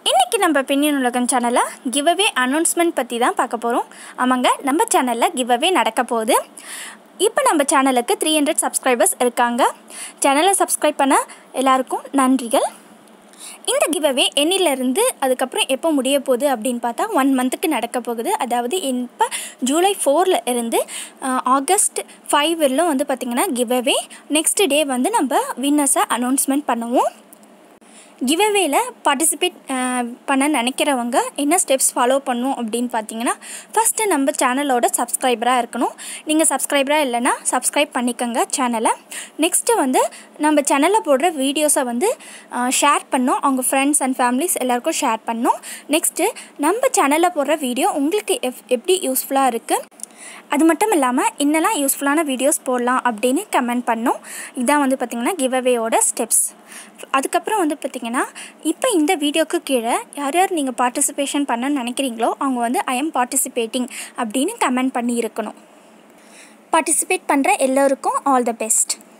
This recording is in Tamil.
இன்றைக்கி நம்ம பெண்ணின் உலகம் சேனலில் கிவ்அவே அனௌன்ஸ்மெண்ட் பற்றி தான் பார்க்க போகிறோம் ஆமாங்க நம்ம சேனலில் கிவ்அவே நடக்க போகுது இப்போ நம்ம சேனலுக்கு த்ரீ ஹண்ட்ரட் சப்ஸ்கிரைபர்ஸ் இருக்காங்க சேனலை சப்ஸ்கிரைப் பண்ண எல்லாருக்கும் நன்றிகள் இந்த கிவ்அவே என்னிலேருந்து அதுக்கப்புறம் எப்போ முடிய போகுது அப்படின்னு பார்த்தா ஒன் மந்த்துக்கு நடக்க போகுது அதாவது இப்போ ஜூலை ஃபோரில் இருந்து அஹ், ஆகஸ்ட் ஃபைவ் வரலும் வந்து பார்த்திங்கன்னா கிவ்அவே நெக்ஸ்ட் டே வந்து நம்ம வின்னர்ஸை அனௌன்ஸ்மெண்ட் பண்ணுவோம் கிவ்அவேல பார்ட்டிசிபேட் பண்ண நினைக்கிறவங்க என்ன ஸ்டெப்ஸ் ஃபாலோ பண்ணும் அப்படின்னு பார்த்தீங்கன்னா ஃபஸ்ட்டு நம்ம சேனலோட சப்ஸ்கிரைபராக இருக்கணும் நீங்கள் சப்ஸ்கிரைபராக இல்லைன்னா சப்ஸ்கிரைப் பண்ணிக்கோங்க சேனலை நெக்ஸ்ட்டு வந்து நம்ம சேனலில் போடுற வீடியோஸை வந்து ஷேர் பண்ணோம் அவங்க ஃப்ரெண்ட்ஸ் அண்ட் ஃபேமிலிஸ் எல்லாருக்கும் ஷேர் பண்ணோம் நெக்ஸ்ட்டு நம்ம சேனலில் போடுற வீடியோ உங்களுக்கு எப் எப்படி யூஸ்ஃபுல்லாக இருக்குது அது மட்டும் இல்லாமல் இன்னெல்லாம் யூஸ்ஃபுல்லான வீடியோஸ் போடலாம் அப்படின்னு கமெண்ட் பண்ணோம் இதான் வந்து பார்த்திங்கன்னா கிவ்அவேயோட ஸ்டெப்ஸ் அதுக்கப்புறம் வந்து பார்த்திங்கன்னா இப்போ இந்த வீடியோக்கு கீழே யார் யார் நீங்கள் பார்ட்டிசிபேஷன் பண்ண நினைக்கிறீங்களோ அவங்க வந்து ஐ எம் பார்ட்டிசிபேட்டிங் அப்படின்னு கமெண்ட் பண்ணி இருக்கணும் பார்ட்டிசிபேட் பண்ணுற எல்லோருக்கும் ஆல் த பெஸ்ட்